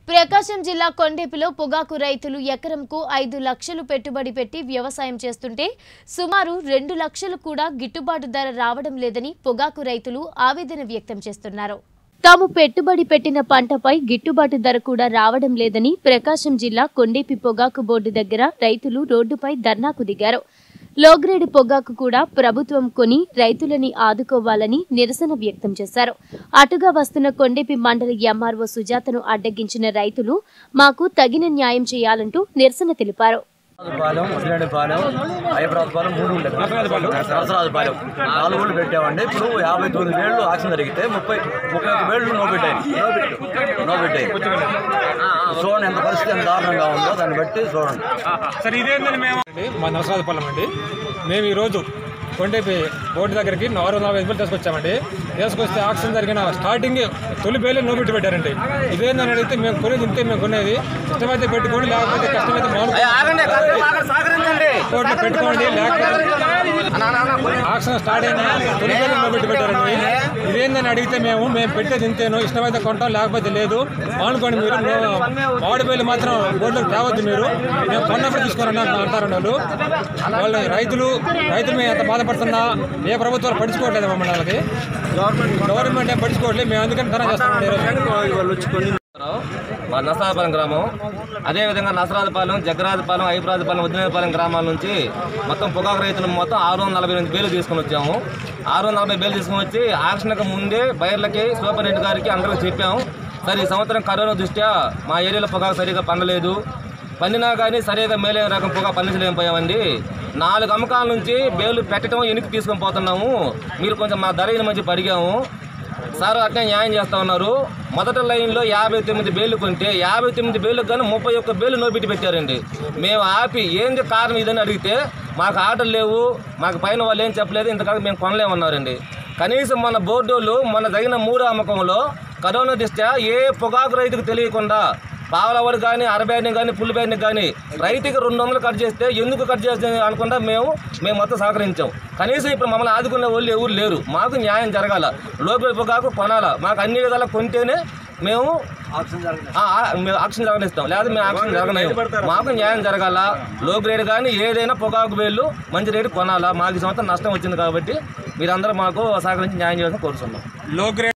ప్రకాశం జిల్లా కొండేపిలో పొగాకు రైతులు ఎకరంకు ఐదు లక్షలు పెట్టుబడి పెట్టి వ్యవసాయం చేస్తుంటే సుమారు రెండు లక్షలు కూడా గిట్టుబాటు ధర రావడం లేదని పొగాకు రైతులు ఆవేదన వ్యక్తం చేస్తున్నారు తాము పెట్టుబడి పెట్టిన పంటపై గిట్టుబాటు ధర కూడా రావడం లేదని ప్రకాశం జిల్లా కొండేపి పొగాకు బోర్డు దగ్గర రైతులు రోడ్డుపై ధర్నాకు దిగారు లోగ్రేడ్ పొగాకు కూడా ప్రభుత్వం కొని రైతులని ఆదుకోవాలని నిరసన వ్యక్తం చేశారు అటుగా వస్తున్న కొండేపి మండల ఎంఆర్ఓ సుజాతను అడ్డగించిన రైతులు మాకు తగిన న్యాయం చేయాలంటూ నిరసన తెలిపారు పాలెం వదిలేని పాలెం హైదరాబాద్ పాలెం మూడు ఉండేది నరసరాజు పాలెం నాలుగు ఊళ్ళు పెట్టామండి ఇప్పుడు యాభై తొమ్మిది వేళ్ళు ఆక్షన్ జరిగితే ముప్పై ముప్పై ఒక్క వేళ్ళు నో పెట్టాయి నో పెట్టాయి చూడండి ఎంత పరిస్థితి ఎంత దారుణంగా ఉందో దాన్ని బట్టి చూడండి సరే ఇదేందని మేము అండి మా నరసరాజపాలెం అండి మేము ఈరోజు కొండేపి బోర్డు దగ్గరికి నాలుగు వందల ఐదు వేలు తీసుకొచ్చామండి తీసుకొస్తే ఆక్సిజన్ జరిగిన స్టార్టింగ్ తొలి బేలే నోబెట్టి పెట్టారండి ఇదేందని అడిగితే మేము కొనేది ఇంతే మేము కొనేది ఇష్టమైతే పెట్టుకోండి లేకపోతే కష్టమైతే మానుకోండి కోట్లు పెట్టుకోండి లేకపోతే ఆక్సిజన్ స్టార్ట్ అయిన తొలి బేలే నోబెట్టి పెట్టారండి ఇదేందని అడిగితే మేము మేము పెట్టేది ఇంతేను ఇష్టమైతే కొంటాం లేకపోతే లేదు మానుకోండి మీరు మేము మామిడి బేలు మాత్రం బోర్డులోకి తేవద్దు మీరు మేము కొన్నప్పుడు తీసుకోరండి అని అంటారండి వాళ్ళు వాళ్ళు రైతులు రైతులు మేము ఎంత బాధపడుతున్నా ఏ ప్రభుత్వాలు పట్టించుకోవట్లేదు మమ్మల్ని వాళ్ళకి గవర్నమెంట్ ఏం పట్టించుకోవట్లేదు మేము అందుకని ధర చేస్తామండి ఈరోజు. మా నసరాజపాలెం గ్రామం అదేవిధంగా నసరాజపాలెం జగ్గరాజపాలెం ఐపురాజపాలెం వదిలేపాలెం గ్రామాల నుంచి మొత్తం పొగాకు రైతులు మొత్తం ఆరు వందల నలభై ఎనిమిది బేలు తీసుకొని వచ్చాము ఆరు వందల నలభై బేలు తీసుకొని వచ్చి ఆక్షన్కి ముందే బయర్లకి సూపరింటెండెంట్ గారికి అందరికీ చెప్పాము సరే ఈ సంవత్సరం కరోనా దృష్ట్యా మా ఏరియాలో పొగాకు సరిగా పండలేదు పండినా కానీ సరిగా మేలే రకం పొగ పండించలేకపోయామండి నాలుగు అమ్మకాల నుంచి బేలు పెట్టడం వెనక్కి తీసుకొని పోతున్నాము మీరు కొంచెం మా ధర మంచి అడిగాము సార్ అట్నే న్యాయం చేస్తా ఉన్నారు మొదటి లైన్లో యాభై తొమ్మిది బేలు కొంటే యాభై తొమ్మిది బేలకు కానీ ముప్పై ఒక్క బేలు నోబెట్టి పెట్టారండి మేము ఆపి ఏంది కారణం ఇదని అడిగితే మాకు ఆర్డర్ లేవు మాకు పైన వాళ్ళు ఏం చెప్పలేదు ఇంతకాలం మేము కొనలేమన్నారండి కనీసం మన బోర్డోళ్ళు మన తగిన మూడో అమ్మకంలో కరోనా దృష్ట్యా ఏ పొగాకు రైతుకు తెలియకుండా పావలవాడు కానీ అరబ్యాన్ని కానీ పుల్లిబ్యాన్ని కానీ రైతుకి రెండు వందలు కట్ చేస్తే ఎందుకు కట్ చేస్తే అనుకుంటా మేము మేము మొత్తం సహకరించాం కనీసం ఇప్పుడు మమ్మల్ని ఆదుకునే వాళ్ళు ఎవరు లేరు మాకు న్యాయం జరగాల లోకల్ పొగాకు కొనాలా మాకు అన్ని విధాలా కొంటేనే మేము ఆ, ఆ, మేము ఆక్షన్ జరగనిస్తాం లేదా మేము ఆక్షన్ జరగలేము మాకు న్యాయం జరగాల లో గ్రేడ్ కానీ ఏదైనా పొగాకు వేళ్ళు మంచి రేటు కొనాలా మాకు ఈ సంవత్సరం నష్టం వచ్చింది కాబట్టి మీరందరూ మాకు సహకరించి న్యాయం చేయాలని కోరుతున్నాం లో గ్రేడ్